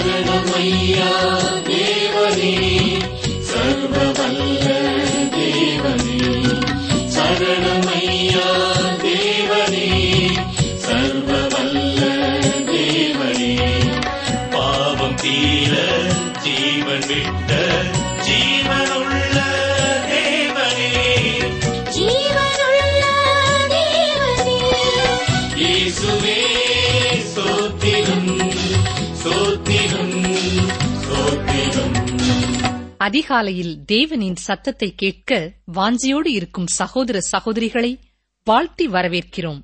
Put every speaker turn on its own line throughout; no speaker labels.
சரணமையா தேவனே சர்வ வல்ல தேவனே சரணமையா தேவனே சர்வ வல்ல தேவனே பாவம் தீர ஜீவன் விட்ட ஜீவனுள்ள தேவனே
ஜீவனுள்ள தேவனே
இயேசுவே சோத்திரம் சோத்திரம் சோத்திரம்
அதிகாலையில் தேவனின் சத்தத்தை கேட்க வாஞ்சியோடு இருக்கும் சகோதர சகோதரிகளை வாழ்த்தி வரவேற்கிறோம்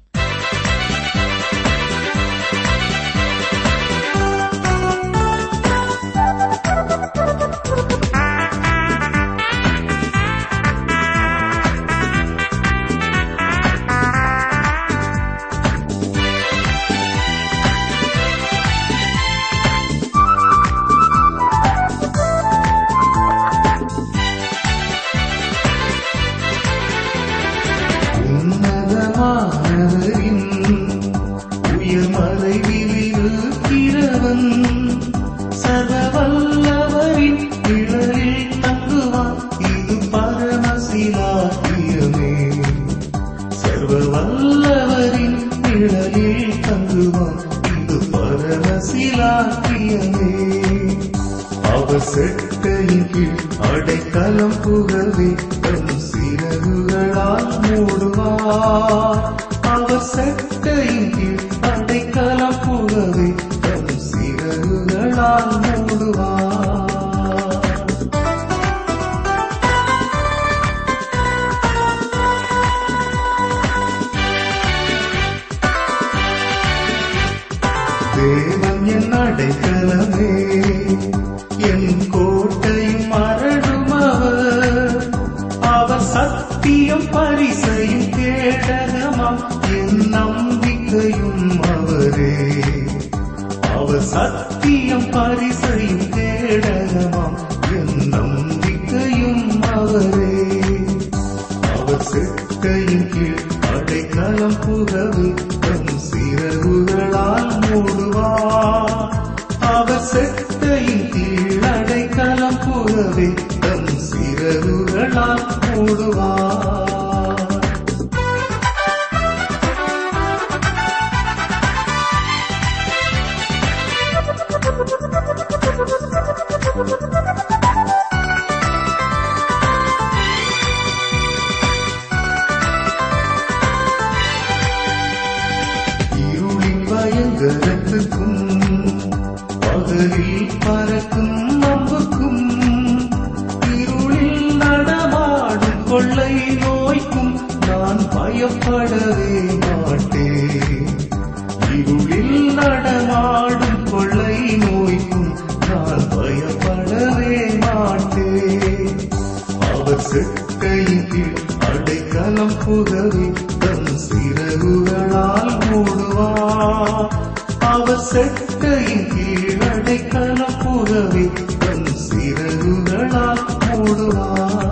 உன்னதமானவரின் உயர் மறைவில் இருக்கிறவன் சர்வவல்லவரின் நிழலில் தங்குவான் இது பரமசிலாக்கியமே சர்வவல்லவரின் நிழலில் தங்குவான் இது பரமசிலாக்கியமே அவர் செட்டையின் கீழ் அடைக்கலம் புகவே தம் சிறகுகளால் மூடுவார் அவர் செட்டையின் கீழ் அடைக்கலம் புகவே தம் சிறகுகளால் மூடுவார் தேவன் என் அடைக்கலமே என் கோட்டையும் மரணும் அவர் அவர் சத்தியம் பரிசையும் கேடகமாம் என் நம்பிக்கையும் அவரே அவர் சத்தியம் பரிசையும் கேடகமாம் என் நம்பிக்கையும் அவரே அவர் செட்டையின் கீழ் அடைக்கலம் புகவே தம் சிறகுகளால் மூடுவார் அவர் செட்டையின் கீழ் அடைக்கலம் புகவே தம் சிறகுகளால் மூடுவார் இருளின் பயங்கரத்துக்கும் பகலில் பறக்கும் அம்புக்கும் இருளில் நடமாடும் கொள்ளை நோய்க்கும் நான் பயப்படவே மாட்டேன் இருளில் நடமாடும் கொள்ளை நோய்க்கும் நான் பயப்படவே மாட்டேன் அவர் செட்டையின் கீழ் அடைக்கலம் புகவே தம் சிறகுகளால் மூடுவார் அவர் செட்டையின் கீழ் அடைக்கலம் புகவே தம் சிறகுகளால் மூடுவார்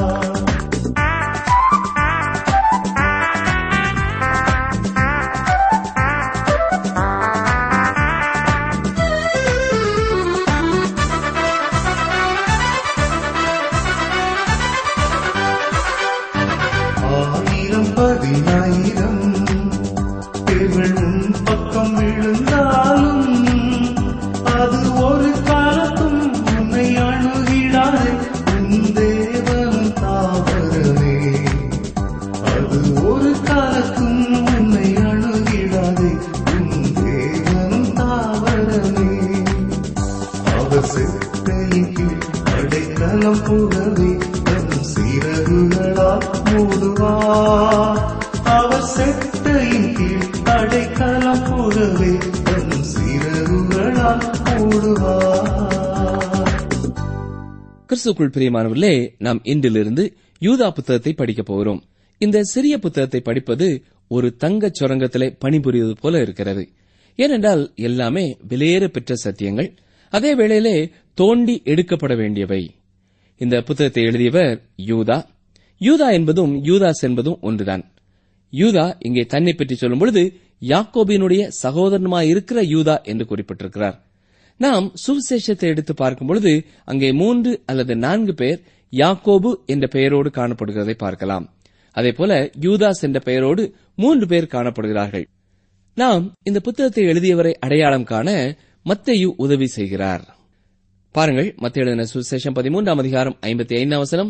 ஆயிரம் பதினாயிரம் பேர்கள் உன் பக்கம் விழுந்தாலும் அது ஒரு காலத்தும் உன்னை அணுகிடாது உன் தேவனும் தாவரமே அது ஒரு காலத்தும் உன்னை அணுகிடாது உன் தேவனும் தாவரமே அவர் செட்டையின் கீழ் அடைக்கலம் புகவே தம் சிறகுகளால் மூடுவார் அவர் செட்டையின் கீழ் அடைக்கலம் புகவே தம் சிறகுகளால் மூடுவார்
கிறிஸ்துக்குள் பிரியமானவர்களே நாம் இன்றிலிருந்து யூதா புத்தகத்தை படிக்கப் போகிறோம் இந்த சிறிய புத்தகத்தை படிப்பது ஒரு தங்கச் சுரங்கத்திலே பணிபுரிவது போல இருக்கிறது ஏனென்றால் எல்லாமே விலையேற பெற்ற சத்தியங்கள் அதே வேளையிலே தோண்டி எடுக்கப்பட வேண்டியவை இந்த புத்தகத்தை எழுதியவர் யூதா யூதா என்பதும் யூதாஸ் என்பதும் ஒன்றுதான் யூதா இங்கே தன்னை பற்றி சொல்லும் பொழுது யாக்கோபினுடைய சகோதரனுமாயிருக்கிற யூதா என்று குறிப்பிட்டிருக்கிறார் நாம் சுவிசேஷத்தை எடுத்து பார்க்கும் பொழுது அங்கே மூன்று அல்லது நான்கு பேர் யாக்கோபு என்ற பெயரோடு காணப்படுகிறதை பார்க்கலாம் அதேபோல யூதாஸ் என்ற பெயரோடு மூன்று பேர் காணப்படுகிறார்கள் நாம் இந்த புத்தகத்தை எழுதியவரை அடையாளம் காண மத்தேயு உதவி செய்கிறார் பாருங்கள் மத்திய எழுதின சுவிசேஷம் பதிமூன்றாம் அதிகாரம் ஐம்பத்தி ஐந்தாம் வசனம்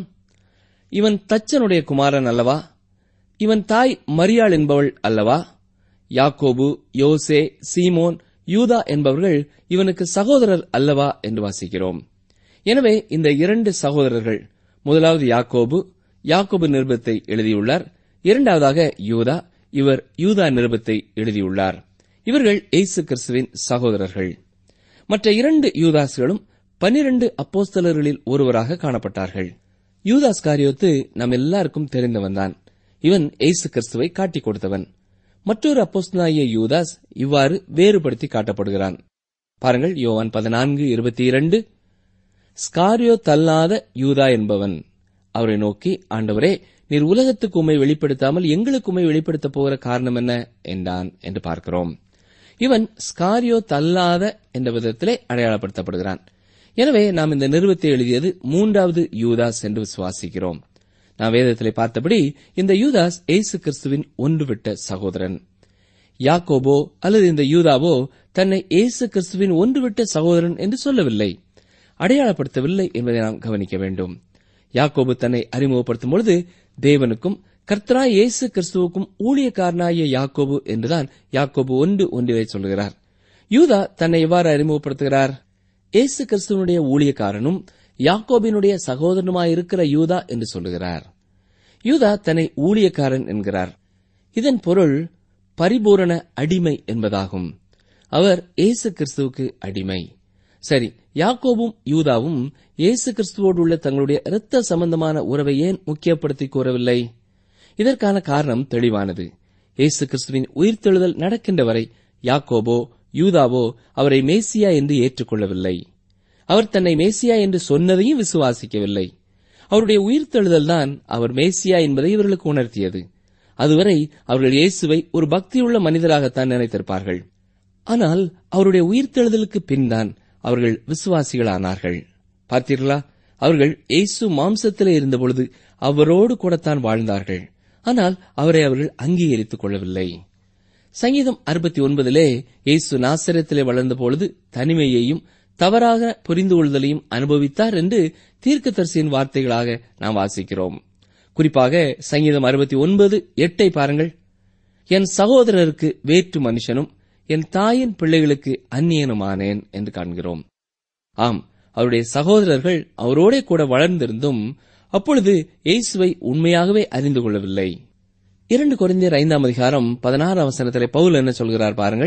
இவன் தச்சனுடைய குமாரன் அல்லவா இவன் தாய் மரியாள் என்பவள் அல்லவா யாக்கோபு யோசே சீமோன் யூதா என்பவர்கள் இவனுக்கு சகோதரர் அல்லவா என்று வாசிக்கிறோம் எனவே இந்த இரண்டு சகோதரர்கள் முதலாவது யாக்கோபு யாக்கோபு நிருபத்தை எழுதியுள்ளார் இரண்டாவதாக யூதா இவர் யூதா நிருபத்தை எழுதியுள்ளார் இவர்கள் இயேசு கிறிஸ்துவின் சகோதரர்கள் மற்ற இரண்டு யூதாஸ்களும் பனிரண்டு அப்போஸ்தலர்களில் ஒருவராக காணப்பட்டார்கள் யூதாஸ் காரியோத்து நம் எல்லாருக்கும் தெரிந்தவன்தான் இவன் இயேசு கிறிஸ்துவை காட்டிக் கொடுத்தவன் மற்றொரு அப்போஸ்தலாகிய யூதாஸ் இவ்வாறு வேறுபடுத்தி காட்டப்படுகிறான் பாருங்கள் யோவான் பதினான்கு இருபத்தி இரண்டு ஸ்காரியோ தள்ளாத யூதா என்பவன் அவரை நோக்கி ஆண்டவரே நீர் உலகத்துக்கு உம்மை வெளிப்படுத்தாமல் எங்களுக்கு உம்மை வெளிப்படுத்தப் போகிற காரணம் என்ன என்றான் என்று பார்க்கிறோம் இவன் ஸ்காரியோ தள்ளாத என்ற விதத்திலே அடையாளப்படுத்தப்படுகிறான் எனவே நாம் இந்த நிறுவத்தை எழுதியது மூன்றாவது யூதாஸ் என்று விசுவாசிக்கிறோம் நாம் வேதத்திலே பார்த்தபடி இந்த யூதாஸ் இயேசு கிறிஸ்துவின் ஒன்றுவிட்ட சகோதரன் யாக்கோபோ அல்லது இந்த யூதாவோ தன்னை இயேசு கிறிஸ்துவின் ஒன்றுவிட்ட சகோதரன் என்று சொல்லவில்லை அடையாளப்படுத்தவில்லை என்பதை நாம் கவனிக்க வேண்டும் யாக்கோபு தன்னை அறிமுகப்படுத்தும் பொழுது தேவனுக்கும் கர்த்தராய் இயேசு கிறிஸ்துவுக்கும் ஊழியக்காரனாகிய யாக்கோபு என்றுதான் யாக்கோபு ஒன்று ஒன்றிலே சொல்கிறார் யூதா தன்னை எவ்வாறு அறிமுகப்படுத்துகிறார் இயேசு கிறிஸ்துவனுடைய ஊழியக்காரனும் யாக்கோபினுடைய சகோதரனுமாயிருக்கிற யூதா என்று சொல்லுகிறார் யூதா தன்னை ஊழியக்காரன் என்கிறார் இதன் பொருள் பரிபூரண அடிமை என்பதாகும் அவர் இயேசு கிறிஸ்துவுக்கு அடிமை சரி யாக்கோபும் யூதாவும் இயேசு கிறிஸ்துவோடு உள்ள தங்களுடைய இரத்த சம்பந்தமான உறவை ஏன் முக்கியப்படுத்தி கூறவில்லை இதற்கான காரணம் தெளிவானது இயேசு கிறிஸ்துவின் உயிர்த்தெழுதல் நடக்கின்ற வரை யாக்கோபோ யூதாவோ அவரை மேசியா என்று ஏற்றுக்கொள்ளவில்லை அவர் தன்னை மேசியா என்று சொன்னதையும் விசுவாசிக்கவில்லை அவருடைய உயிர்த்தெழுதல் தான் அவர் மேசியா என்பதை இவர்களுக்கு உணர்த்தியது அதுவரை அவர்கள் இயேசுவை ஒரு பக்தியுள்ள மனிதராகத்தான் நினைத்திருப்பார்கள் ஆனால் அவருடைய உயிர்த்தெழுதலுக்கு பின்தான் அவர்கள் விசுவாசிகளானார்கள் பார்த்தீர்களா அவர்கள் இயேசு மாம்சத்திலே இருந்தபொழுது அவரோடு கூடத்தான் வாழ்ந்தார்கள் ஆனால் அவரை அவர்கள் அங்கீகரித்துக் கொள்ளவில்லை சங்கீதம் அறுபத்தி ஒன்பதிலே இயேசு நாசரத்திலே வளர்ந்த பொழுது தனிமையையும் தவறாக புரிந்து கொள்தலையும் அனுபவித்தார் என்று தீர்க்கதரிசியின் வார்த்தைகளாக நாம் வாசிக்கிறோம் குறிப்பாக சங்கீதம் அறுபத்தி ஒன்பது எட்டை பாருங்கள் என் சகோதரருக்கு வேற்று மனுஷனும் என் தாயின் பிள்ளைகளுக்கு அந்நியனுமானேன் என்று காண்கிறோம் ஆம் அவருடைய சகோதரர்கள் அவரோடே கூட வளர்ந்திருந்தும் அப்பொழுது இயேசுவை உண்மையாகவே அறிந்து கொள்ளவில்லை இரண்டு குறைந்தர் ஐந்தாம் அதிகாரம் பதினாறாம் வசனத்திலே பவுல் என்ன சொல்கிறார் பாருங்கள்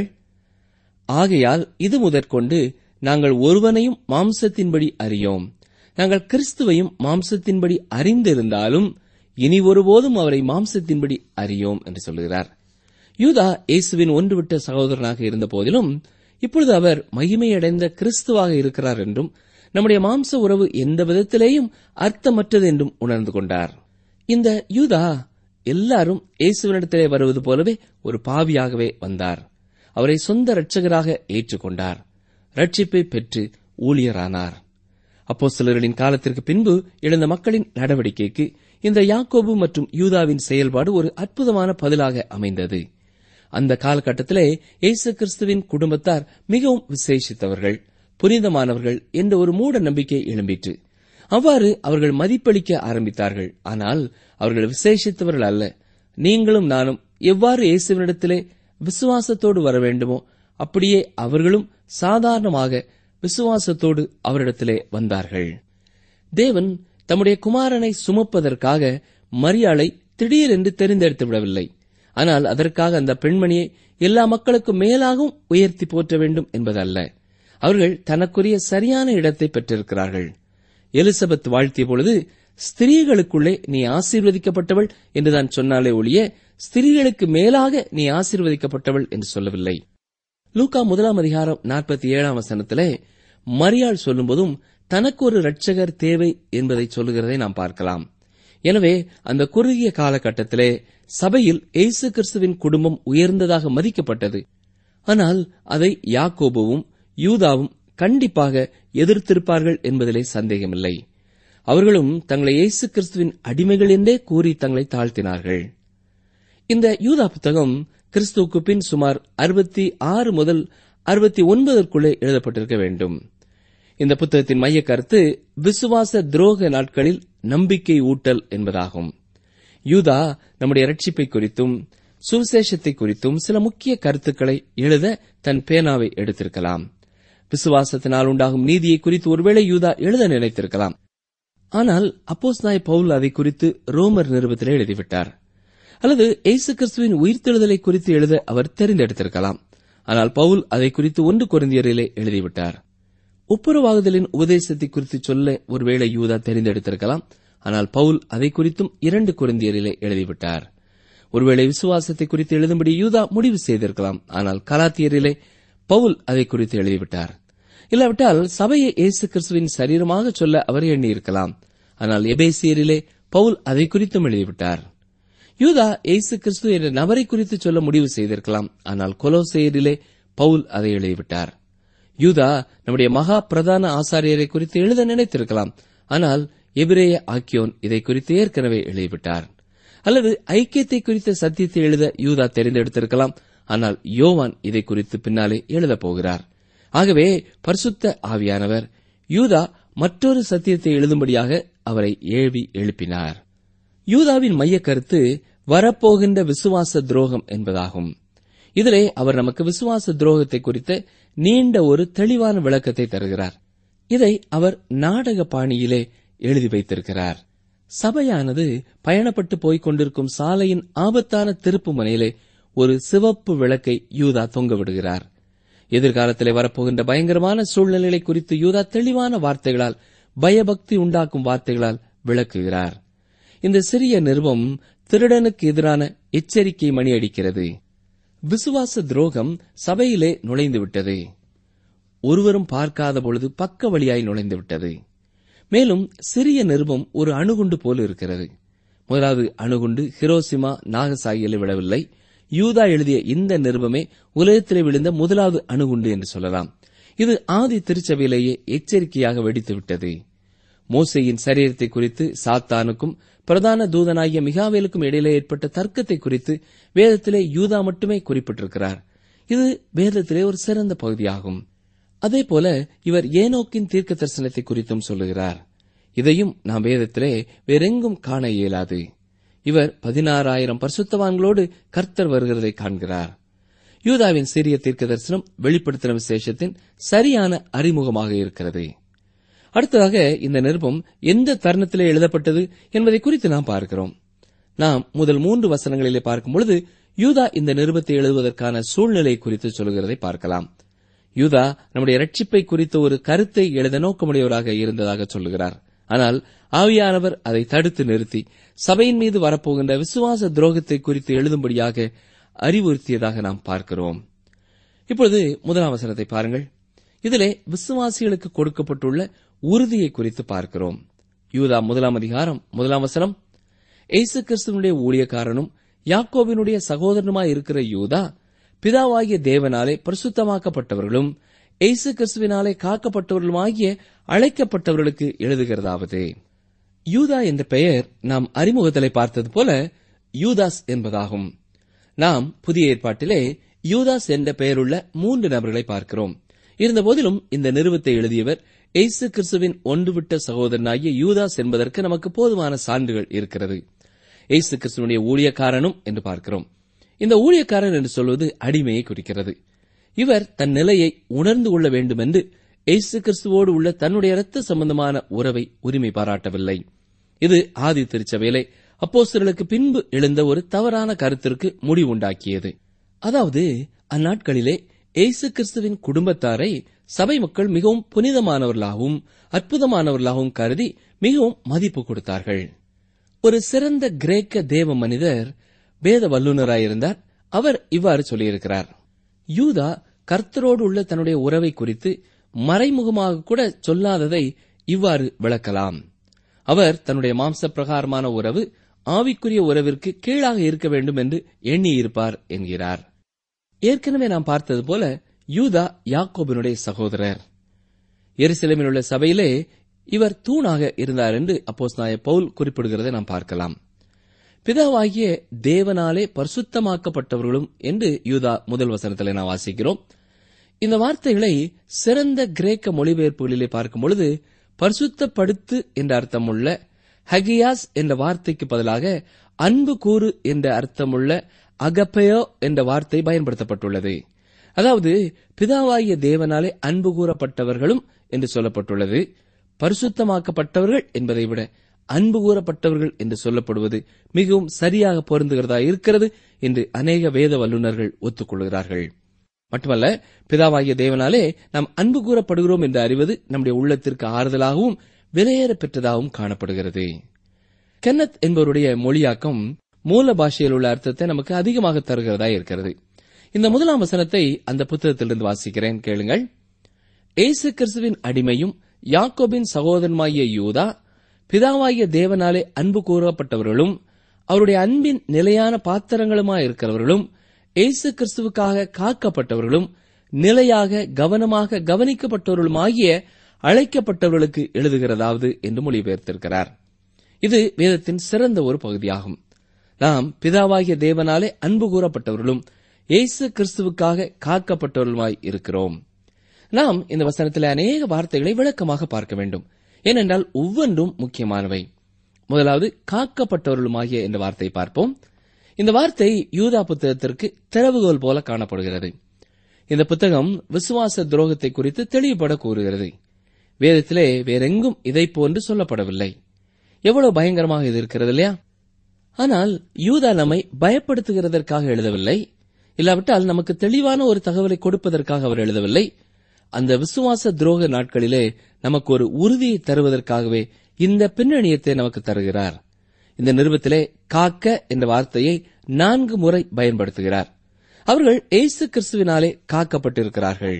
ஆகையால் இது முதற்கொண்டு நாங்கள் ஒருவனையும் மாம்சத்தின்படி அறியோம் நாங்கள் கிறிஸ்துவையும் மாம்சத்தின்படி அறிந்திருந்தாலும் இனி ஒருபோதும் அவரை மாம்சத்தின்படி அறியோம் என்று சொல்கிறார் யூதா இயேசுவின் ஒன்றுவிட்ட சகோதரனாக இருந்த போதிலும் இப்பொழுது அவர் மகிமையடைந்த கிறிஸ்துவாக இருக்கிறார் என்றும் நம்முடைய மாம்ச உறவு எந்த விதத்திலேயும் அர்த்தமற்றது என்றும் உணர்ந்து கொண்டார் இந்த யூதா எல்லாரும் இயேசுவினிடத்திலே வருவது போலவே ஒரு பாவியாகவே வந்தார் அவரை சொந்த இரட்சகராக ஏற்றுக்கொண்டார் ரட்சிப்பை பெற்று ஊழியரானார் அப்போ சிலர்களின் காலத்திற்கு பின்பு எழுந்த மக்களின் நடவடிக்கைக்கு இந்த யாக்கோபு மற்றும் யூதாவின் செயல்பாடு ஒரு அற்புதமான பதிலாக அமைந்தது அந்த காலகட்டத்திலே இயேசு கிறிஸ்துவின் குடும்பத்தார் மிகவும் விசேஷித்தவர்கள் புனிதமானவர்கள் என்ற ஒரு மூட நம்பிக்கை எழும்பிற்று அவ்வாறு அவர்கள் மதிப்பளிக்க ஆரம்பித்தார்கள் ஆனால் அவர்கள் விசேஷித்தவர்கள் அல்ல நீங்களும் நானும் எவ்வாறு இயேசுவினிடத்திலே விசுவாசத்தோடு வர வேண்டுமோ அப்படியே அவர்களும் சாதாரணமாக விசுவாசத்தோடு அவரிடத்திலே வந்தார்கள் தேவன் தம்முடைய குமாரனை சுமப்பதற்காக மரியாளை திடீரென்று தெரிந்தெடுத்து விடவில்லை ஆனால் அதற்காக அந்த பெண்மணியை எல்லா மக்களுக்கும் மேலாகவும் உயர்த்தி போற்ற வேண்டும் என்பதல்ல அவர்கள் தனக்குரிய சரியான இடத்தை பெற்றிருக்கிறார்கள் எலிசபெத் வாழ்த்திய பொழுது ஸ்திரீகளுக்குள்ளே நீ ஆசீர்வதிக்கப்பட்டவள் என்றுதான் சொன்னாலே ஒழிய ஸ்திரீகளுக்கு மேலாக நீ ஆசீர்வதிக்கப்பட்டவள் என்று சொல்லவில்லை லூகா முதலாம் அதிகாரம் நாற்பத்தி ஏழாம் வசனத்திலே மரியாள் சொல்லும்போதும் தனக்கு ஒரு இரட்சகர் தேவை என்பதை சொல்லுகிறதை நாம் பார்க்கலாம் எனவே அந்த குறுகிய காலகட்டத்திலே சபையில் இயேசு கிறிஸ்துவின் குடும்பம் உயர்ந்ததாக மதிக்கப்பட்டது ஆனால் அதை யாக்கோபுவும் யூதாவும் கண்டிப்பாக எதிர்த்திருப்பார்கள் என்பதிலே சந்தேகமில்லை அவர்களும் தங்களை இயேசு கிறிஸ்துவின் அடிமைகள் என்றே கூறி தங்களை தாழ்த்தினார்கள் இந்த யூதா புத்தகம் கிறிஸ்துவுக்கு பின் சுமார் அறுபத்தி ஆறு முதல் அறுபத்தி ஒன்பதற்குள்ளே எழுதப்பட்டிருக்க வேண்டும் இந்த புத்தகத்தின் மைய கருத்து விசுவாச துரோக நாட்களில் நம்பிக்கை ஊட்டல் என்பதாகும் யூதா நம்முடைய ரட்சிப்பை குறித்தும் சுவிசேஷத்தை குறித்தும் சில முக்கிய கருத்துக்களை எழுத தன் பேனாவை எடுத்திருக்கலாம் விசுவாசத்தினால் உண்டாகும் நீதியை குறித்து ஒருவேளை யூதா எழுத நினைத்திருக்கலாம் ஆனால் அப்போஸ் நாய் பவுல் அதை குறித்து ரோமர் நிருபத்திலே எழுதிவிட்டார் அல்லது இயேசு கிறிஸ்துவின் உயிர்த்தெழுதலை குறித்து எழுத அவர் தெரிந்தெடுத்திருக்கலாம் ஆனால் பவுல் அதை குறித்து ஒன்று குருந்தியரிலே எழுதிவிட்டார் ஒப்புரவாகுதலின் உபதேசத்தை குறித்து சொல்ல ஒருவேளை யூதா தெரிந்தெடுத்திருக்கலாம் ஆனால் பவுல் அதை குறித்தும் இரண்டு குருந்தியரிலே எழுதிவிட்டார் ஒருவேளை விசுவாசத்தை குறித்து எழுதும்படி யூதா முடிவு செய்திருக்கலாம் ஆனால் கலாத்தியரிலே பவுல் அதை குறித்து எழுதிவிட்டார் இல்லாவிட்டால் சபையை இயேசு கிறிஸ்துவின் சரீரமாக சொல்ல அவர் எண்ணியிருக்கலாம் ஆனால் எபேசியரிலே பவுல் அதை குறித்தும் எழுதிவிட்டார் யூதா இயேசு கிறிஸ்து என்ற நபரை குறித்து சொல்ல முடிவு செய்திருக்கலாம் ஆனால் கொலோசேயரிலே பவுல் அதை எழுதிவிட்டார் யூதா நம்முடைய மகா பிரதான ஆசாரியரை குறித்து எழுத நினைத்திருக்கலாம் ஆனால் எபிரேய ஆக்கியோன் இதை குறித்து ஏற்கனவே எழுதிவிட்டார் அல்லது ஐக்கியத்தை குறித்த சத்தியத்தை எழுத யூதா தெரிந்தெடுத்திருக்கலாம் ஆனால் யோவான் இதை குறித்து பின்னாலே எழுதப் போகிறார் ஆகவே பரிசுத்த ஆவியானவர் யூதா மற்றொரு சத்தியத்தை எழுதும்படியாக அவரை ஏவி எழுப்பினார் யூதாவின் மைய கருத்து வரப்போகின்ற விசுவாச துரோகம் என்பதாகும் இதிலே அவர் நமக்கு விசுவாச துரோகத்தை குறித்த நீண்ட ஒரு தெளிவான விளக்கத்தை தருகிறார் இதை அவர் நாடக பாணியிலே எழுதி வைத்திருக்கிறார் சபையானது பயணப்பட்டு போய்க் கொண்டிருக்கும் சாலையின் ஆபத்தான திருப்பு முனையிலே ஒரு சிவப்பு விளக்கை யூதா தொங்க விடுகிறார் எதிர்காலத்திலே வரப்போகின்ற பயங்கரமான சூழ்நிலைகளை குறித்து யூதா தெளிவான வார்த்தைகளால் பயபக்தி உண்டாக்கும் வார்த்தைகளால் விளக்குகிறார் இந்த சிறிய நிருபம் திருடனுக்கு எதிரான எச்சரிக்கை மணி அடிக்கிறது விசுவாச துரோகம் சபையிலே நுழைந்துவிட்டது ஒருவரும் பார்க்காத பொழுது பக்க வழியாய் நுழைந்துவிட்டது மேலும் சிறிய நிருபம் ஒரு அணுகுண்டு போல இருக்கிறது முதலாவது அணுகுண்டு ஹிரோசிமா நாகசாகியில் விடவில்லை யூதா எழுதிய இந்த நிருபமே உலகத்திலே விழுந்த முதலாவது அணுகுண்டு என்று சொல்லலாம் இது ஆதி திருச்சபையிலேயே எச்சரிக்கையாக வெடித்துவிட்டது மோசையின் சரீரத்தை குறித்து சாத்தானுக்கும் பிரதான தூதனாகிய மிகாவேலுக்கும் இடையிலே ஏற்பட்ட தர்க்கத்தை குறித்து வேதத்திலே யூதா மட்டுமே குறிப்பிட்டிருக்கிறார் இது வேதத்திலே ஒரு சிறந்த பகுதியாகும் அதேபோல இவர் ஏனோக்கின் தீர்க்க தரிசனத்தை குறித்தும் சொல்லுகிறார் இதையும் நாம் வேதத்திலே வேறெங்கும் காண இயலாது இவர் பதினாறாயிரம் பரிசுத்தவான்களோடு கர்த்தர் வருகிறதை காண்கிறார் யூதாவின் சிறிய தீர்க்க தரிசனம் வெளிப்படுத்தின விசேஷத்தின் சரியான அறிமுகமாக இருக்கிறது அடுத்ததாக இந்த நிருபம் எந்த தருணத்திலே எழுதப்பட்டது என்பதை குறித்து நாம் பார்க்கிறோம் நாம் முதல் மூன்று வசனங்களிலே பார்க்கும் பொழுது யூதா இந்த நிருபத்தை எழுதுவதற்கான சூழ்நிலை குறித்து சொல்கிறதை பார்க்கலாம் யூதா நம்முடைய ரட்சிப்பை குறித்த ஒரு கருத்தை எழுத நோக்கமுடையவராக இருந்ததாக சொல்லுகிறார் ஆனால் ஆவியானவர் அதை தடுத்து நிறுத்தி சபையின் மீது வரப்போகின்ற விசுவாச துரோகத்தை குறித்து எழுதும்படியாக அறிவுறுத்தியதாக நாம் பார்க்கிறோம் இப்பொழுது முதலாம் வசனத்தை பாருங்கள் இதிலே விசுவாசிகளுக்கு கொடுக்கப்பட்டுள்ள உறுதியை குறித்து பார்க்கிறோம் யூதா முதலாம் அதிகாரம் முதலாம் வசனம் இயேசு கிறிஸ்துவனுடைய ஊழியக்காரனும் யாக்கோபினுடைய சகோதரனுமாய் இருக்கிற யூதா பிதாவாகிய தேவனாலே பரிசுத்தமாக்கப்பட்டவர்களும் இயேசு கிறிஸ்துவினாலே காக்கப்பட்டவர்களுமாகிய அழைக்கப்பட்டவர்களுக்கு எழுதுகிறதாவது யூதா என்ற பெயர் நாம் அறிமுகத்திலே பார்த்தது போல யூதாஸ் என்பதாகும் நாம் புதிய ஏற்பாட்டிலே யூதாஸ் என்ற பெயருள்ள மூன்று நபர்களை பார்க்கிறோம் இருந்தபோதிலும் இந்த நிறுவத்தை எழுதியவர் இயேசு கிறிஸ்துவின் ஒன்றுவிட்ட சகோதரனாகிய யூதாஸ் என்பதற்கு நமக்கு போதுமான சான்றுகள் இருக்கிறது இயேசு கிறிஸ்துவனுடைய ஊழியக்காரனும் என்று பார்க்கிறோம் இந்த ஊழியக்காரன் என்று சொல்வது அடிமையை குறிக்கிறது இவர் தன் நிலையை உணர்ந்து கொள்ள வேண்டும் என்று இயேசு கிறிஸ்துவோடு உள்ள தன்னுடைய இரத்த சம்பந்தமான உறவை உரிமை பாராட்டவில்லை இது ஆதி திருச்சபையிலே அப்போஸ்தலர்களுக்கு பின்பு எழுந்த ஒரு தவறான கருத்திற்கு முடிவுண்டாக்கியது அதாவது அந்நாட்களிலே இயேசு கிறிஸ்துவின் குடும்பத்தாரை சபை மக்கள் மிகவும் புனிதமானவர்களாகவும் அற்புதமானவர்களாகவும் கருதி மிகவும் மதிப்பு கொடுத்தார்கள் ஒரு சிறந்த கிரேக்க தேவ மனிதர் வேத வல்லுநராயிருந்தார் அவர் இவ்வாறு சொல்லியிருக்கிறார் யூதா கர்த்தரோடு உள்ள தன்னுடைய உறவை குறித்து மறைமுகமாக கூட சொல்லாததை இவ்வாறு விளக்கலாம் அவர் தன்னுடைய மாம்ச பிரகாரமான உறவு ஆவிக்குரிய உறவிற்கு கீழாக இருக்க வேண்டும் என்று எண்ணியிருப்பார் என்கிறார் ஏற்கனவே நாம் பார்த்தது போல யூதா யாக்கோபினுடைய சகோதரர் எருசலேமில் உள்ள சபையிலே இவர் தூணாக இருந்தார் என்று அப்போஸ்தலனாகிய பவுல் குறிப்பிடுகிறதை நாம் பார்க்கலாம் பிதாவாகிய தேவனாலே பரிசுத்தமாக்கப்பட்டவர்களும் என்று யூதா முதல் வசனத்தில் நாம் வாசிக்கிறோம் இந்த வார்த்தைகளை சிறந்த கிரேக்க மொழிபெயர்ப்புகளிலே பார்க்கும் பொழுது பரிசுத்தப்படுத்து என்ற அர்த்தமுள்ள ஹகியாஸ் என்ற வார்த்தைக்கு பதிலாக அன்பு கூறு என்ற அர்த்தமுள்ள அகப்பயோ என்ற வார்த்தை பயன்படுத்தப்பட்டுள்ளது அதாவது பிதாவாகிய தேவனாலே அன்பு கூறப்பட்டவர்களும் என்று சொல்லப்பட்டுள்ளது பரிசுத்தமாக்கப்பட்டவர்கள் என்பதை விட அன்பு கூறப்பட்டவர்கள் என்று சொல்லப்படுவது மிகவும் சரியாக பொருந்துகிறதா இருக்கிறது என்று அநேக வேத வல்லுநர்கள் ஒத்துக்கொள்கிறார்கள் மட்டுமல்ல பிதாவாகிய தேவனாலே நாம் அன்பு கூறப்படுகிறோம் என்று அறிவது நம்முடைய உள்ளத்திற்கு ஆறுதலாகவும் விலையேற பெற்றதாகவும் காணப்படுகிறது கென்னத் என்பவருடைய மொழியாக்கம் மூல பாஷையில் உள்ள அர்த்தத்தை நமக்கு அதிகமாக தருகிறதா இருக்கிறது இந்த முதலாம் வசனத்தை அந்த புத்தகத்திலிருந்து வாசிக்கிறேன் கேளுங்கள் ஏசு கிறிஸ்துவின் அடிமையும் யாக்கோபின் சகோதரமாகிய யூதா பிதாவாகிய தேவனாலே அன்பு கூறப்பட்டவர்களும் அவருடைய அன்பின் நிலையான பாத்திரங்களுமாய் இருக்கிறவர்களும் இயேசு கிறிஸ்துவுக்காக காக்கப்பட்டவர்களும் நிலையாக கவனமாக கவனிக்கப்பட்டவர்களுமாகிய அழைக்கப்பட்டவர்களுக்கு எழுதுகிறதாவது என்று மொழிபெயர்த்திருக்கிறார் இது வேதத்தின் சிறந்த ஒரு பகுதியாகும் நாம் பிதாவாகிய தேவனாலே அன்பு கூறப்பட்டவர்களும் இயேசு கிறிஸ்துவுக்காக காக்கப்பட்டவர்களுமாய் இருக்கிறோம் நாம் இந்த வசனத்தில் அநேக வார்த்தைகளை விளக்கமாக பார்க்க வேண்டும் ஏனென்றால் ஒவ்வொன்றும் முக்கியமானவை முதலாவது காக்கப்பட்டவர்களுமாகிய என்ற வார்த்தை பார்ப்போம் இந்த வார்த்தை யூதா புத்தகத்திற்கு திறவுகோல் போல காணப்படுகிறது இந்த புத்தகம் விசுவாச துரோகத்தை குறித்து தெளிவுபட கூறுகிறது வேதத்திலே வேறெங்கும் இதை போன்று சொல்லப்படவில்லை எவ்வளவு பயங்கரமாக இது இருக்கிறது இல்லையா ஆனால் யூதா நம்மை பயப்படுத்துகிறதற்காக எழுதவில்லை இல்லாவிட்டால் நமக்கு தெளிவான ஒரு தகவலை கொடுப்பதற்காக அவர் எழுதவில்லை அந்த விசுவாச துரோக நாட்களிலே நமக்கு ஒரு உறுதியை தருவதற்காகவே இந்த பின்னணியத்தை நமக்கு தருகிறார் இந்த நிருபத்திலே காக்க என்ற வார்த்தையை நான்கு முறை பயன்படுத்துகிறார் அவர்கள் ஏசு கிறிஸ்துவினாலே காக்கப்பட்டிருக்கிறார்கள்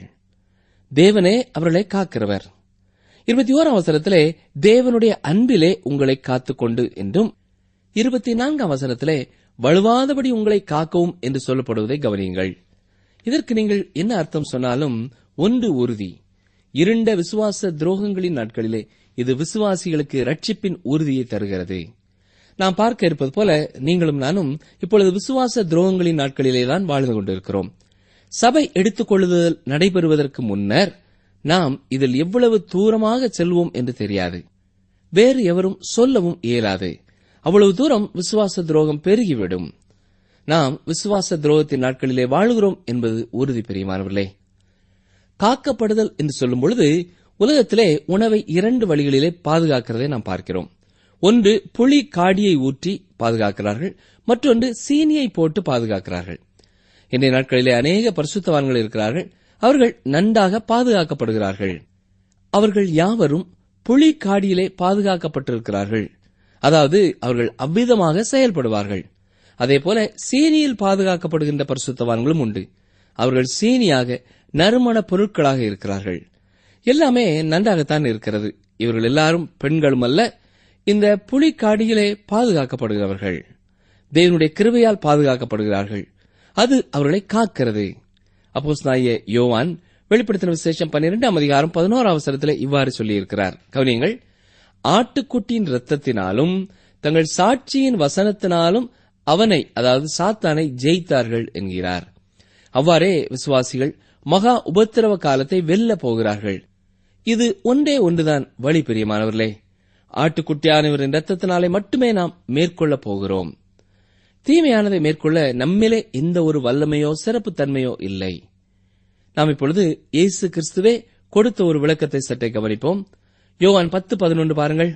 தேவனே அவர்களை காக்கிறவர் இருபத்தி ஓராம் அவசரத்திலே தேவனுடைய அன்பிலே உங்களை காத்துக்கொண்டு என்றும் இருபத்தி நான்காம் வசனத்திலே வலுவாதபடி உங்களை காக்கவும் என்று சொல்லப்படுவதை கவனியுங்கள் இதற்கு நீங்கள் என்ன அர்த்தம் சொன்னாலும் ஒன்று உறுதி இருண்ட விசுவாச துரோகங்களின் நாட்களிலே இது விசுவாசிகளுக்கு ரட்சிப்பின் உறுதியை தருகிறது நாம் பார்க்க இருப்பது போல நீங்களும் நானும் இப்பொழுது விசுவாச துரோகங்களின் நாட்களிலேதான் வாழ்ந்து கொண்டிருக்கிறோம் சபை எடுத்துக்கொள்ளுதல் நடைபெறுவதற்கு முன்னர் நாம் இதில் எவ்வளவு தூரமாக செல்வோம் என்று தெரியாது வேறு எவரும் சொல்லவும் இயலாது அவ்வளவு தூரம் விசுவாச துரோகம் பெருகிவிடும் நாம் விசுவாச துரோகத்தின் நாட்களிலே வாழ்கிறோம் என்பது உறுதி பெரியமானவர்களே காக்கப்படுதல் என்று சொல்லும் பொழுது உலகத்திலே உணவை இரண்டு வழிகளிலே பாதுகாக்கிறதை நாம் பார்க்கிறோம் ஒன்று புளி காடியை ஊற்றி பாதுகாக்கிறார்கள் மற்றொன்று சீனியை போட்டு பாதுகாக்கிறார்கள் இன்றைய நாட்களிலே அநேக பரிசுத்தவான்கள் இருக்கிறார்கள் அவர்கள் நன்றாக பாதுகாக்கப்படுகிறார்கள் அவர்கள் யாவரும் புலி காடியிலே பாதுகாக்கப்பட்டிருக்கிறார்கள் அதாவது அவர்கள் அவ்விதமாக செயல்படுவார்கள் அதேபோல சீனியில் பாதுகாக்கப்படுகின்ற பரிசுத்தவான்களும் உண்டு அவர்கள் சீனியாக நறுமண பொருட்களாக இருக்கிறார்கள் எல்லாமே நன்றாகத்தான் இருக்கிறது இவர்கள் எல்லாரும் பெண்களும் அல்ல இந்த புலிக்காடியிலே பாதுகாக்கப்படுகிறவர்கள் தேவனுடைய கிருபையால் பாதுகாக்கப்படுகிறார்கள் அது அவர்களை காக்கிறது அப்போஸ் நாய யோவான் வெளிப்படுத்தின விசேஷம் பன்னிரெண்டாம் அதிகாரம் பதினோராம் அவசரத்தில் இவ்வாறு சொல்லியிருக்கிறார் கவனியங்கள் ஆட்டுக்குட்டியின் இரத்தத்தினாலும் தங்கள் சாட்சியின் வசனத்தினாலும் அவனை அதாவது சாத்தானை ஜெயித்தார்கள் என்கிறார் அவ்வாறே விசுவாசிகள் மகா உபத்திரவ காலத்தை வெல்ல போகிறார்கள் இது ஒன்றே ஒன்றுதான் வழி பிரியமானவர்களே ஆட்டுக்குட்டியானவரின் ரத்தத்தினாலே மட்டுமே நாம் மேற்கொள்ளப் போகிறோம் தீமையானதை மேற்கொள்ள நம்மிலே எந்த ஒரு வல்லமையோ சிறப்பு தன்மையோ இல்லை நாம் இப்பொழுது இயேசு கிறிஸ்துவே கொடுத்த ஒரு விளக்கத்தை சற்றே கவனிப்போம் யோவான் பத்து பதினொன்று பாருங்கள்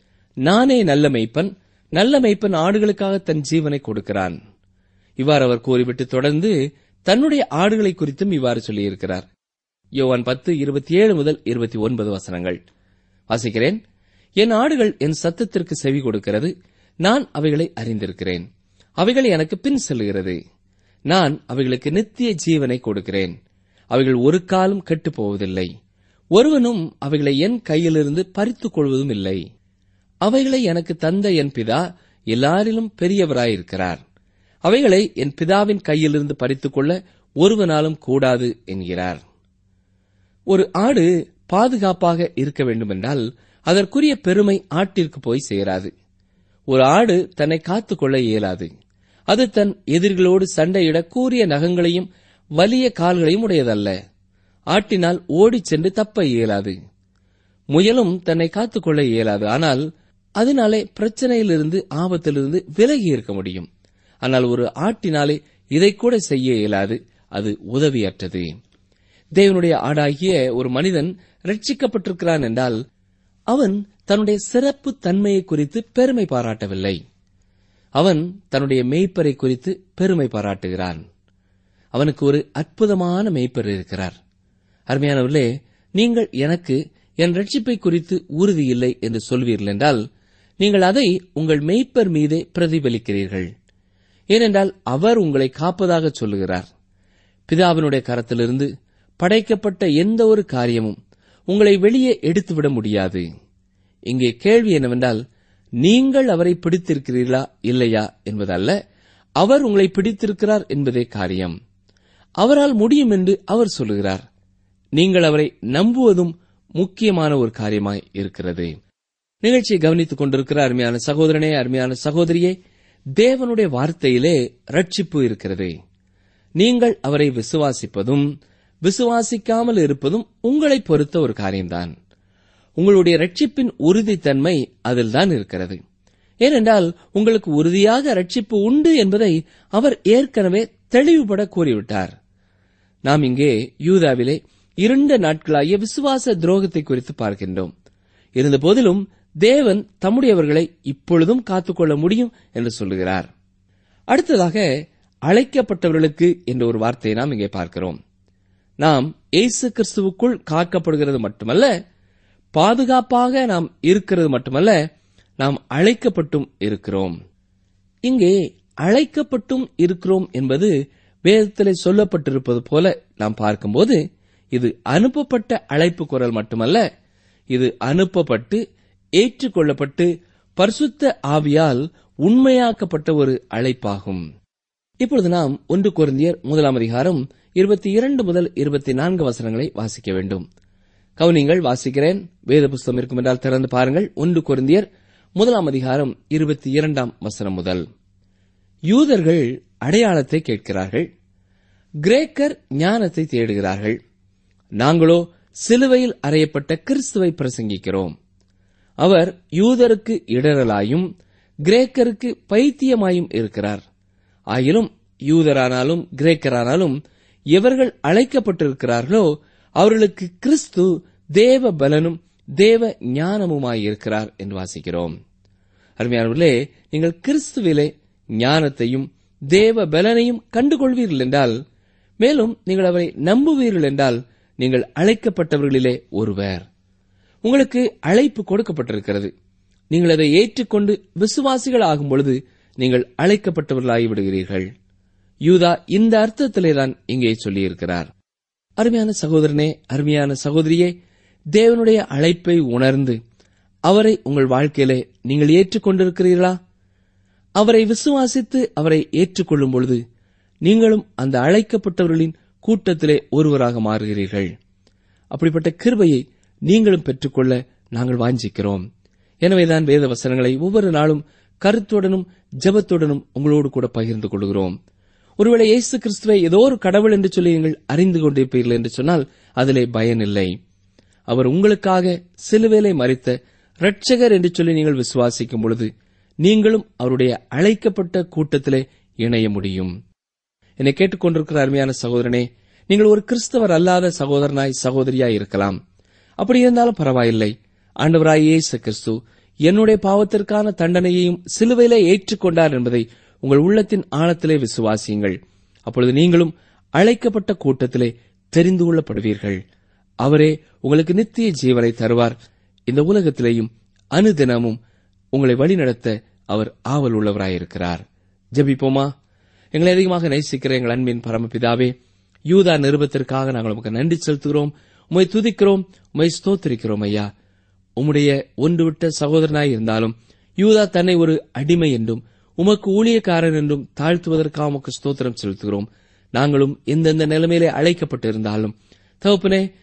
நானே நல்ல மெய்ப்பன் நல்ல மெய்ப்பன் ஆடுகளுக்காக தன் ஜீவனை கொடுக்கிறான் இவ்வாறு அவர் கூறிவிட்டு தொடர்ந்து தன்னுடைய ஆடுகளை குறித்தும் இவ்வாறு சொல்லியிருக்கிறார் யோவான் பத்து இருபத்தி ஏழு முதல் இருபத்தி ஒன்பது வசனங்கள் வாசிக்கிறேன் என் ஆடுகள் என் சத்தத்திற்கு செவி கொடுக்கிறது நான் அவைகளை அறிந்திருக்கிறேன் அவைகள் எனக்கு பின் செல்லுகிறது நான் அவைகளுக்கு நித்திய ஜீவனை கொடுக்கிறேன் அவைகள் ஒரு காலம் கெட்டுப் போவதில்லை ஒருவனும் அவைகளை என் கையிலிருந்து பறித்துக் கொள்வதும் இல்லை அவைகளை எனக்கு தந்த என் பிதா எல்லாரிலும் பெரியவராயிருக்கிறார் அவைகளை என் பிதாவின் கையிலிருந்து பறித்துக் கொள்ள ஒருவனாலும் கூடாது என்கிறார் ஒரு ஆடு பாதுகாப்பாக இருக்க வேண்டுமென்றால் அதற்குரிய பெருமை ஆட்டிற்கு போய் சேராது ஒரு ஆடு தன்னை காத்துக்கொள்ள இயலாது அது தன் எதிரிகளோடு சண்டையிட கூரிய நகங்களையும் வலிய கால்களையும் உடையதல்ல ஆட்டினால் ஓடிச் சென்று தப்ப இயலாது முயலும் தன்னை காத்துக்கொள்ள இயலாது ஆனால் அதனாலே பிரச்சனையிலிருந்து ஆபத்திலிருந்து விலகி இருக்க முடியும் ஆனால் ஒரு ஆட்டினாலே இதை கூட செய்ய இயலாது அது உதவியற்றது தேவனுடைய ஆடாகிய ஒரு மனிதன் ரட்சிக்கப்பட்டிருக்கிறான் என்றால் அவன் தன்னுடைய சிறப்பு தன்மையை குறித்து பெருமை பாராட்டவில்லை அவன் தன்னுடைய மேய்ப்பரை குறித்து பெருமை பாராட்டுகிறான் அவனுக்கு ஒரு அற்புதமான மேய்ப்பர் இருக்கிறார் அருமையானவர்களே நீங்கள் எனக்கு என் ரட்சிப்பை குறித்து உறுதி இல்லை என்று சொல்வீர்கள் என்றால் நீங்கள் அதை உங்கள் மேய்ப்பர் மீதே பிரதிபலிக்கிறீர்கள் ஏனென்றால் அவர் உங்களை காப்பதாக சொல்லுகிறார் பிதாவினுடைய கரத்திலிருந்து படைக்கப்பட்ட எந்த ஒரு காரியமும் உங்களை வெளியே எடுத்துவிட முடியாது இங்கே கேள்வி என்னவென்றால் நீங்கள் அவரை பிடித்திருக்கிறீர்களா இல்லையா என்பதல்ல அவர் உங்களை பிடித்திருக்கிறார் என்பதே காரியம் அவரால் முடியும் என்று அவர் சொல்லுகிறார் நீங்கள் அவரை நம்புவதும் முக்கியமான ஒரு காரியமாய் இருக்கிறது நிகழ்ச்சியை கவனித்துக் கொண்டிருக்கிற அருமையான சகோதரனே அருமையான சகோதரியே தேவனுடைய வார்த்தையிலே ரட்சிப்பு இருக்கிறது நீங்கள் அவரை விசுவாசிப்பதும் விசுவாசிக்காமல் இருப்பதும் உங்களை பொறுத்த ஒரு காரியம்தான் உங்களுடைய ரட்சிப்பின் உறுதித்தன்மை அதில்தான் இருக்கிறது ஏனென்றால் உங்களுக்கு உறுதியாக ரட்சிப்பு உண்டு என்பதை அவர் ஏற்கனவே தெளிவுபட கூறிவிட்டார் நாம் இங்கே யூதாவிலே இரண்டு நாட்களாகிய விசுவாச துரோகத்தை குறித்து பார்க்கின்றோம் இருந்தபோதிலும் தேவன் தம்முடையவர்களை இப்பொழுதும் காத்துக்கொள்ள முடியும் என்று சொல்லுகிறார் அடுத்ததாக அழைக்கப்பட்டவர்களுக்கு என்ற ஒரு வார்த்தையை நாம் இங்கே பார்க்கிறோம் நாம் இயேசு கிறிஸ்துவுக்குள் காக்கப்படுகிறது மட்டுமல்ல பாதுகாப்பாக நாம் இருக்கிறது மட்டுமல்ல நாம் அழைக்கப்பட்டும் இருக்கிறோம் இங்கே அழைக்கப்பட்டும் இருக்கிறோம் என்பது வேதத்திலே சொல்லப்பட்டிருப்பது போல நாம் பார்க்கும்போது இது அனுப்பப்பட்ட அழைப்பு குரல் மட்டுமல்ல இது அனுப்பப்பட்டு ஏற்றுக்கொள்ளப்பட்டு பரிசுத்த ஆவியால் உண்மையாக்கப்பட்ட ஒரு அழைப்பாகும் இப்பொழுது நாம் ஒன்று குருந்தியர் முதலாம் அதிகாரம் இருபத்தி இரண்டு முதல் இருபத்தி நான்கு வசனங்களை வாசிக்க வேண்டும் கவுனிங்கள் வாசிக்கிறேன் வேத புஸ்தகம் இருக்கும் என்றால் திறந்து பாருங்கள் ஒன்று குருந்தியர் முதலாம் அதிகாரம் இருபத்தி இரண்டாம் வசனம் முதல் யூதர்கள் அடையாளத்தை கேட்கிறார்கள் கிரேக்கர் ஞானத்தை தேடுகிறார்கள் நாங்களோ சிலுவையில் அறையப்பட்ட கிறிஸ்துவை பிரசங்கிக்கிறோம் அவர் யூதருக்கு இடரலாயும் கிரேக்கருக்கு பைத்தியமாயும் இருக்கிறார் ஆயினும் யூதரானாலும் கிரேக்கரானாலும் எவர்கள் அழைக்கப்பட்டிருக்கிறார்களோ அவர்களுக்கு கிறிஸ்து தேவ பலனும் தேவ ஞானமுமாயிருக்கிறார் என்று வாசிக்கிறோம் அருமையானவர்களே நீங்கள் கிறிஸ்துவிலே ஞானத்தையும் தேவ பலனையும் கண்டுகொள்வீர்கள் என்றால் மேலும் நீங்கள் அவரை நம்புவீர்கள் என்றால் நீங்கள் அழைக்கப்பட்டவர்களிலே ஒருவர் உங்களுக்கு அழைப்பு கொடுக்கப்பட்டிருக்கிறது நீங்கள் அதை ஏற்றுக்கொண்டு விசுவாசிகள் ஆகும் பொழுது நீங்கள் அழைக்கப்பட்டவர்களாகி விடுகிறீர்கள் யூதா இந்த அர்த்தத்திலேதான் இங்கே சொல்லியிருக்கிறார் அருமையான சகோதரனே அருமையான சகோதரியே தேவனுடைய அழைப்பை உணர்ந்து அவரை உங்கள் வாழ்க்கையிலே நீங்கள் ஏற்றுக்கொண்டிருக்கிறீர்களா அவரை விசுவாசித்து அவரை ஏற்றுக்கொள்ளும் பொழுது நீங்களும் அந்த அழைக்கப்பட்டவர்களின் கூட்டத்திலே ஒருவராக மாறுகிறீர்கள் அப்படிப்பட்ட கிருபையை நீங்களும் பெற்றுக்கொள்ள நாங்கள் வாஞ்சிக்கிறோம் எனவேதான் வேத வசனங்களை ஒவ்வொரு நாளும் கருத்துடனும் ஜெபத்துடனும் உங்களோடு கூட பகிர்ந்து கொள்கிறோம் ஒருவேளை இயேசு கிறிஸ்துவை ஏதோ ஒரு கடவுள் என்று சொல்லி நீங்கள் அறிந்து கொண்டிருப்பீர்கள் என்று சொன்னால் அதிலே பயனில்லை அவர் உங்களுக்காக சிலுவேலை மறித்த இரட்சகர் என்று சொல்லி நீங்கள் விசுவாசிக்கும் பொழுது நீங்களும் அவருடைய அழைக்கப்பட்ட கூட்டத்திலே இணைய முடியும் என்னை கேட்டுக்கொண்டிருக்கிற அருமையான சகோதரனே நீங்கள் ஒரு கிறிஸ்தவர் அல்லாத சகோதரனாய் சகோதரியாய் இருக்கலாம் அப்படி இருந்தாலும் பரவாயில்லை ஆண்டவராய் இயேசு கிறிஸ்து என்னுடைய பாவத்திற்கான தண்டனையையும் சிலுவையிலே ஏற்றுக்கொண்டார் என்பதை உங்கள் உள்ளத்தின் ஆழத்திலே விசுவாசியுங்கள் அப்பொழுது நீங்களும் அழைக்கப்பட்ட கூட்டத்திலே தெரிந்து கொள்ளப்படுவீர்கள் அவரே உங்களுக்கு நித்திய ஜீவனை தருவார் இந்த உலகத்திலேயும் அனுதினமும் உங்களை வழிநடத்த அவர் ஆவல் உள்ளவராயிருக்கிறார் ஜெபிப்போமா எங்களை அதிகமாக நேசிக்கிற எங்கள் அன்பின் பரமபிதாவே யூதா நிருபத்திற்காக நாங்கள் உமக்கு நன்றி செலுத்துகிறோம் உமை துதிக்கிறோம் உமை ஸ்தோத்திரிக்கிறோம் ஐயா உம்முடைய ஒன்றுவிட்ட சகோதரனாய் இருந்தாலும் யூதா தன்னை ஒரு அடிமை என்றும் உமக்கு ஊழியக்காரன் என்றும் தாழ்த்துவதற்காக உமக்கு ஸ்தோத்திரம் செலுத்துகிறோம் நாங்களும் எந்தெந்த நிலைமையிலே அழைக்கப்பட்டிருந்தாலும் தகப்பனே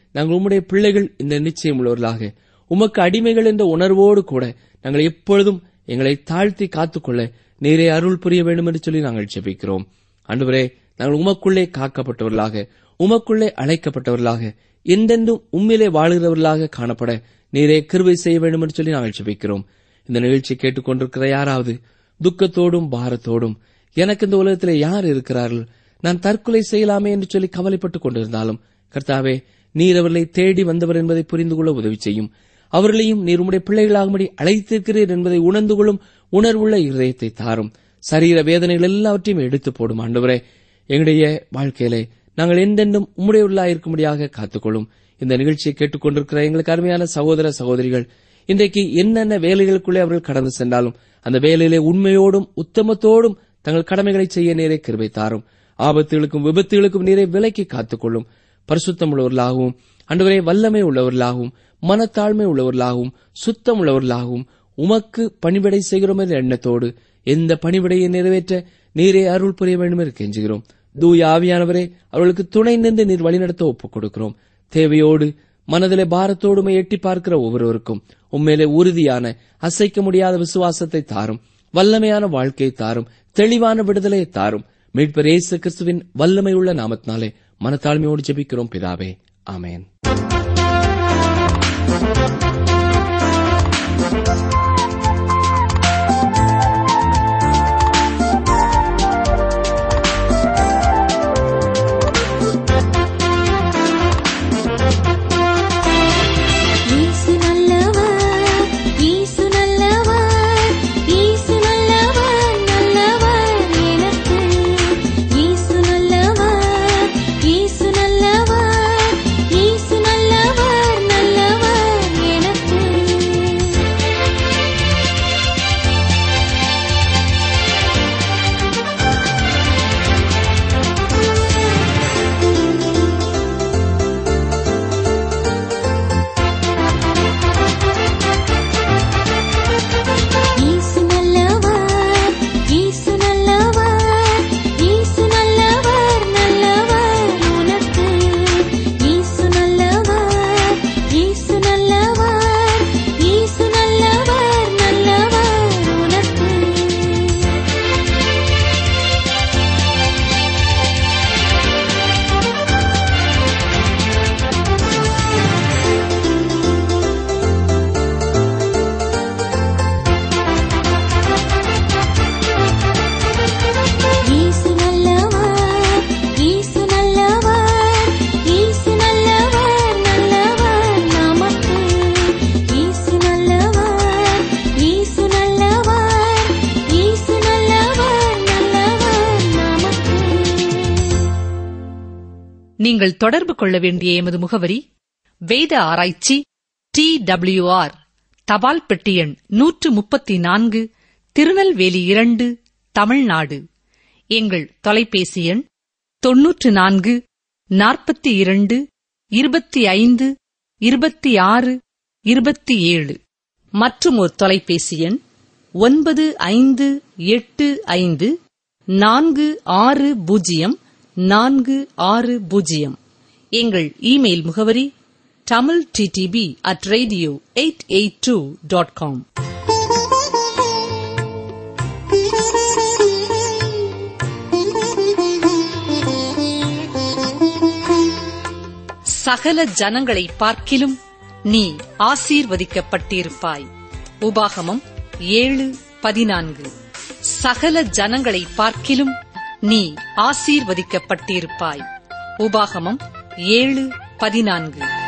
நாங்கள் உம்முடைய பிள்ளைகள் இந்த நிச்சயம் உள்ளவர்களாக உமக்கு அடிமைகள் என்ற உணர்வோடு கூட நாங்கள் எப்பொழுதும் எங்களை தாழ்த்தி காத்துக்கொள்ள நீரே அருள் புரிய வேண்டும் என்று சொல்லி நாங்கள் ஜெபிக்கிறோம் அன்றுவரே நாங்கள் உமக்குள்ளே காக்கப்பட்டவர்களாக உமக்குள்ளே அழைக்கப்பட்டவர்களாக என்றென்றும் உம்மிலே வாழுகிறவர்களாக காணப்பட நீரே கிருபை செய்ய வேண்டும் என்று சொல்லி நாங்கள் ஜெபிக்கிறோம் இந்த நிகழ்ச்சி கேட்டுக்கொண்டிருக்கிற யாராவது துக்கத்தோடும் பாரத்தோடும் எனக்கு இந்த உலகத்திலே யார் இருக்கிறார்கள் நான் தற்கொலை செய்யலாமே என்று சொல்லி கவலைப்பட்டுக் கொண்டிருந்தாலும் கர்த்தாவே நீர் அவர்களை தேடி வந்தவர் என்பதை புரிந்து கொள்ள உதவி செய்யும் அவர்களையும் நீர் உம்முடைய பிள்ளைகளாகும்படி அழைத்திருக்கிறீர் என்பதை உணர்ந்து கொள்ளும் உணர்வுள்ள இருதயத்தை தாரும் சரீர வேதனைகள் எல்லாவற்றையும் எடுத்து போடும் ஆண்டவரே எங்களுடைய வாழ்க்கையிலே நாங்கள் எந்தெண்டும் உம்முடையவர்களாயிருக்கும்படியாக காத்துக்கொள்ளும் இந்த நிகழ்ச்சியை கேட்டுக்கொண்டிருக்கிற எங்களுக்கு அருமையான சகோதர சகோதரிகள் இன்றைக்கு என்னென்ன வேலைகளுக்குள்ளே அவர்கள் கடந்து சென்றாலும் அந்த வேலையிலே உண்மையோடும் உத்தமத்தோடும் தங்கள் கடமைகளை செய்ய நேரே கிருபை தாரும் ஆபத்துகளுக்கும் விபத்துகளுக்கும் நீரை விலக்கி காத்துக்கொள்ளும் பரிசுத்தம் உள்ளவர்களாகவும் அன்றுவரே வல்லமை உள்ளவர்களாகவும் மனத்தாழ்மை உள்ளவர்களாகவும் சுத்தம் உள்ளவர்களாகவும் உமக்கு பணிவிடை செய்கிறோம் என்ற எண்ணத்தோடு எந்த பணிவிடையை நிறைவேற்ற நீரே அருள் புரிய வேண்டும் என்று கெஞ்சுகிறோம் தூய ஆவியானவரே அவர்களுக்கு துணை நின்று நீர் வழிநடத்த ஒப்புக் கொடுக்கிறோம் தேவையோடு மனதிலே பாரத்தோடுமை எட்டி பார்க்கிற ஒவ்வொருவருக்கும் உண்மையிலே உறுதியான அசைக்க முடியாத விசுவாசத்தை தாரும் வல்லமையான வாழ்க்கையை தாரும் தெளிவான விடுதலையை தாரும் மீட்பர் இயேசு கிறிஸ்துவின் வல்லமை உள்ள நாமத்தினாலே மனத்தாழ்மையோடு ஜெபிக்கிறோம் பிதாவே ஆமென்
இயேசு நல்லவர் இயேசு நல்லவர் இயேசு நல்லவர் நல்லவர் எனக்கு இயேசு நல்லவர் இயேசு நல்லவர் இயேசு நல்லவர் நல்லவர் எனக்கு இயேசு நல்லவர் இயேசு நல்லவர் இயேசு நல்லவர் நல்லவர் உனக்கு இயேசு நல்லவர் இயேசு நல்லவர் இயேசு நல்லவர் நல்லவர் உனக்கு இயேசு நல்லவர் இயேசு நல்லவர் இயேசு நல்லவர் நல்லவர் நமக்கு இயேசு நல்லவர் இயேசு நல்லவர் இயேசு நல்லவர் நல்லவர் நமக்கு
நீங்கள் தொடர்பு கொள்ள வேண்டிய எமது முகவரி வேத ஆராய்ச்சி டி டபிள்யூஆர் தபால் பெட்டி எண் நூற்று முப்பத்தி நான்கு திருநெல்வேலி இரண்டு தமிழ்நாடு எங்கள் தொலைபேசி எண் தொன்னூற்று நான்கு நாற்பத்தி இரண்டு இருபத்தி ஐந்து இருபத்தி ஆறு இருபத்தி ஏழு மற்றும் ஒரு தொலைபேசி எண் ஒன்பது ஐந்து எட்டு ஐந்து நான்கு ஆறு பூஜ்ஜியம் நான்கு ஆறு பூஜ்ஜியம் எங்கள் இமெயில் முகவரி Tamil DTP at radio eight eight two dot com சகல ஜனங்களை பார்க்கிலும் நீ ஆசீர்வதிக்கப்பட்டிருப்பாய் உபாகமம் ஏழு பதினான்கு சகல ஜனங்களை பார்க்கிலும் நீ ஆசீர்வதிக்கப்பட்டிருப்பாய் உபாகமம் ஏழு பதினான்கு